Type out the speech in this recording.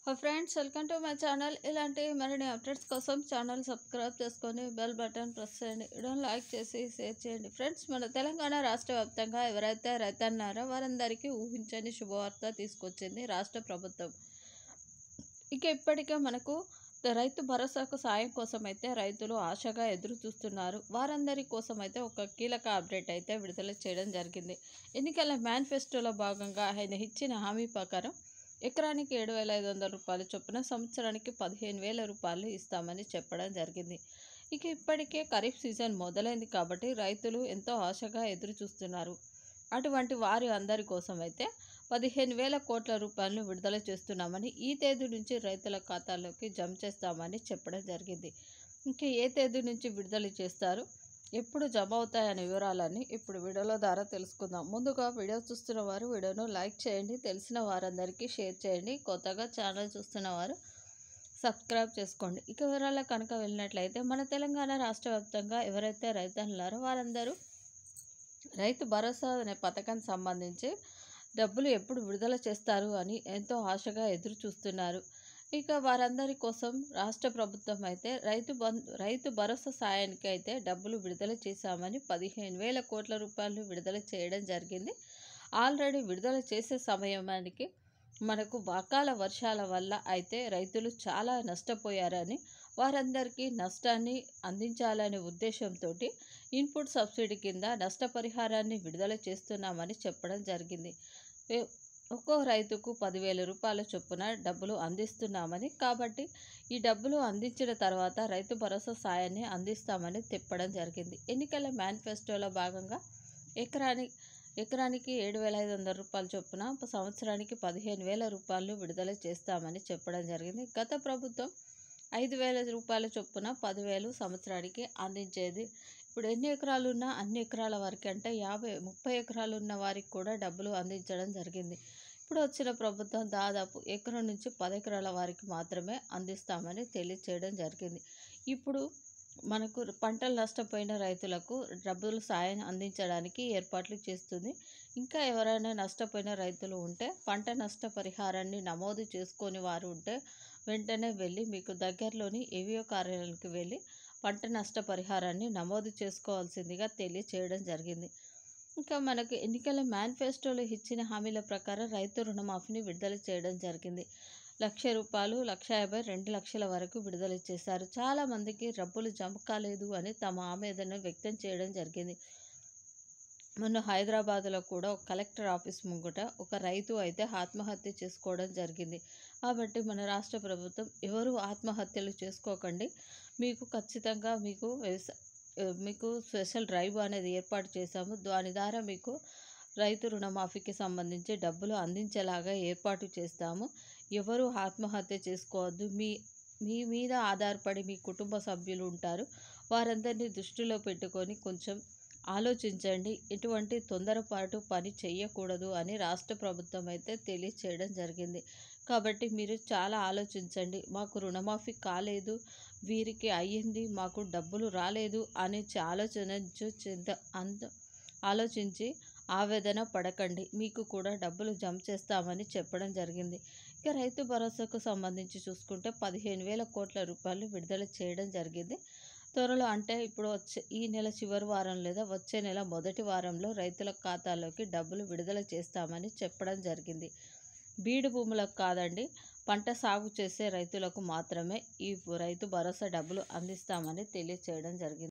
friends welcome to my channel ఇలాంటి మరిన్ని updates కోసం ఛానల్ సబ్స్క్రైబ్ చేసుకొని బెల్ బటన్ ప్రెస్ చేయండి వీడియోని లైక్ చేసి షేర్ చేయండి ఫ్రెండ్స్ మన తెలంగాణ రాష్ట్ర వ్యాప్తంగా ఎవరైతే రైతన్నారో వారందరికీ ఊహించని శుభవార్త తీసుకొచ్చింది రాష్ట్ర ప్రభుత్వం ఇక ఇప్పటికే మనకు రైతు భరోసాకు సాయం కోసం అయితే రైతులు ఆశగా ఎదురు చూస్తున్నారు వారందరి కోసం అయితే ఒక కీలక అప్డేట్ అయితే విడుదల చేయడం జరిగింది ఎన్నికల మేనిఫెస్టోలో భాగంగా ఆయన ఇచ్చిన హామీ ప్రకారం ఎకరానికి ఏడు వేల ఐదు వందల రూపాయలు చొప్పున సంవత్సరానికి పదిహేను వేల రూపాయలు ఇస్తామని చెప్పడం జరిగింది ఇక ఇప్పటికే ఖరీఫ్ సీజన్ మొదలైంది కాబట్టి రైతులు ఎంతో ఆశగా ఎదురు చూస్తున్నారు అటువంటి వారి అందరి కోసం అయితే పదిహేను వేల కోట్ల రూపాయలను విడుదల చేస్తున్నామని ఈ తేదీ నుంచి రైతుల ఖాతాలోకి జమ చేస్తామని చెప్పడం జరిగింది ఇంకా ఏ తేదీ నుంచి విడుదల చేస్తారు ఎప్పుడు జమ అవుతాయనే వివరాలన్నీ ఇప్పుడు వీడియోలో ద్వారా తెలుసుకుందాం ముందుగా వీడియో చూస్తున్న వారు వీడియోను లైక్ చేయండి తెలిసిన వారందరికీ షేర్ చేయండి కొత్తగా ఛానల్ చూస్తున్న వారు సబ్స్క్రైబ్ చేసుకోండి ఇక వివరాల కనుక వెళ్ళినట్లయితే మన తెలంగాణ రాష్ట్ర వ్యాప్తంగా ఎవరైతే రైతన్నులారో వారందరూ రైతు భరోసా అనే పథకానికి సంబంధించి డబ్బులు ఎప్పుడు విడుదల చేస్తారు అని ఎంతో ఆశగా ఎదురు చూస్తున్నారు ఇక వారందరి కోసం రాష్ట్ర ప్రభుత్వం అయితే రైతు బం రైతు భరోసా సాయానికి అయితే డబ్బులు విడుదల చేశామని పదిహేను వేల కోట్ల రూపాయలు విడుదల చేయడం జరిగింది ఆల్రెడీ విడుదల చేసే సమయానికి మనకు అకాల వర్షాల వల్ల అయితే రైతులు చాలా నష్టపోయారని వారందరికీ నష్టాన్ని అందించాలనే ఉద్దేశంతో ఇన్పుట్ సబ్సిడీ కింద నష్టపరిహారాన్ని విడుదల చేస్తున్నామని చెప్పడం జరిగింది ఒక్కో రైతుకు పదివేల రూపాయల చొప్పున డబ్బులు అందిస్తున్నామని కాబట్టి ఈ డబ్బులు అందించిన తర్వాత రైతు భరోసా సాయాన్ని అందిస్తామని చెప్పడం జరిగింది ఎన్నికల మేనిఫెస్టోలో భాగంగా ఎకరానికి ఎకరానికి ఏడు వేల ఐదు వందల రూపాయల చొప్పున సంవత్సరానికి పదిహేను వేల రూపాయలు విడుదల చేస్తామని చెప్పడం జరిగింది గత ప్రభుత్వం ఐదు వేల రూపాయల చొప్పున పదివేలు సంవత్సరానికి అందించేది ఇప్పుడు ఎన్ని ఎకరాలు ఉన్నా అన్ని ఎకరాల వరకు అంటే యాభై ముప్పై ఎకరాలు ఉన్న వారికి కూడా డబ్బులు అందించడం జరిగింది ఇప్పుడు వచ్చిన ప్రభుత్వం దాదాపు ఎకరం నుంచి పది ఎకరాల వారికి మాత్రమే అందిస్తామని తెలియచేయడం జరిగింది ఇప్పుడు మనకు పంటలు నష్టపోయిన రైతులకు డబ్బులు సాయం అందించడానికి ఏర్పాట్లు చేస్తుంది ఇంకా ఎవరైనా నష్టపోయిన రైతులు ఉంటే పంట నష్ట పరిహారాన్ని నమోదు చేసుకొని వారు ఉంటే వెంటనే వెళ్ళి మీకు దగ్గరలోని ఏవియో కార్యాలయానికి వెళ్ళి పంట నష్ట పరిహారాన్ని నమోదు చేసుకోవాల్సిందిగా తెలియచేయడం జరిగింది ఇంకా మనకు ఎన్నికల మేనిఫెస్టోలో ఇచ్చిన హామీల ప్రకారం రైతు రుణమాఫీని విడుదల చేయడం జరిగింది లక్ష రూపాయలు లక్ష యాభై రెండు లక్షల వరకు విడుదల చేశారు చాలామందికి డబ్బులు జమ కాలేదు అని తమ ఆవేదన వ్యక్తం చేయడం జరిగింది మొన్న హైదరాబాద్లో కూడా ఒక కలెక్టర్ ఆఫీస్ ముంగట ఒక రైతు అయితే ఆత్మహత్య చేసుకోవడం జరిగింది కాబట్టి మన రాష్ట్ర ప్రభుత్వం ఎవరు ఆత్మహత్యలు చేసుకోకండి మీకు ఖచ్చితంగా మీకు వ్యవసాయ మీకు స్పెషల్ డ్రైవ్ అనేది ఏర్పాటు చేశాము దాని ద్వారా మీకు రైతు రుణమాఫీకి సంబంధించి డబ్బులు అందించేలాగా ఏర్పాటు చేస్తాము ఎవరు ఆత్మహత్య చేసుకోవద్దు మీ మీ మీద ఆధారపడి మీ కుటుంబ సభ్యులు ఉంటారు వారందరినీ దృష్టిలో పెట్టుకొని కొంచెం ఆలోచించండి ఎటువంటి తొందరపాటు పని చేయకూడదు అని రాష్ట్ర ప్రభుత్వం అయితే తెలియచేయడం జరిగింది కాబట్టి మీరు చాలా ఆలోచించండి మాకు రుణమాఫీ కాలేదు వీరికి అయ్యింది మాకు డబ్బులు రాలేదు అని ఆలోచన చింత అంత ఆలోచించి ఆవేదన పడకండి మీకు కూడా డబ్బులు జమ చేస్తామని చెప్పడం జరిగింది ఇక రైతు భరోసాకు సంబంధించి చూసుకుంటే పదిహేను వేల కోట్ల రూపాయలు విడుదల చేయడం జరిగింది త్వరలో అంటే ఇప్పుడు వచ్చే ఈ నెల చివరి వారం లేదా వచ్చే నెల మొదటి వారంలో రైతుల ఖాతాలోకి డబ్బులు విడుదల చేస్తామని చెప్పడం జరిగింది బీడు భూములకు కాదండి పంట సాగు చేసే రైతులకు మాత్రమే ఈ రైతు భరోసా డబ్బులు అందిస్తామని తెలియచేయడం జరిగింది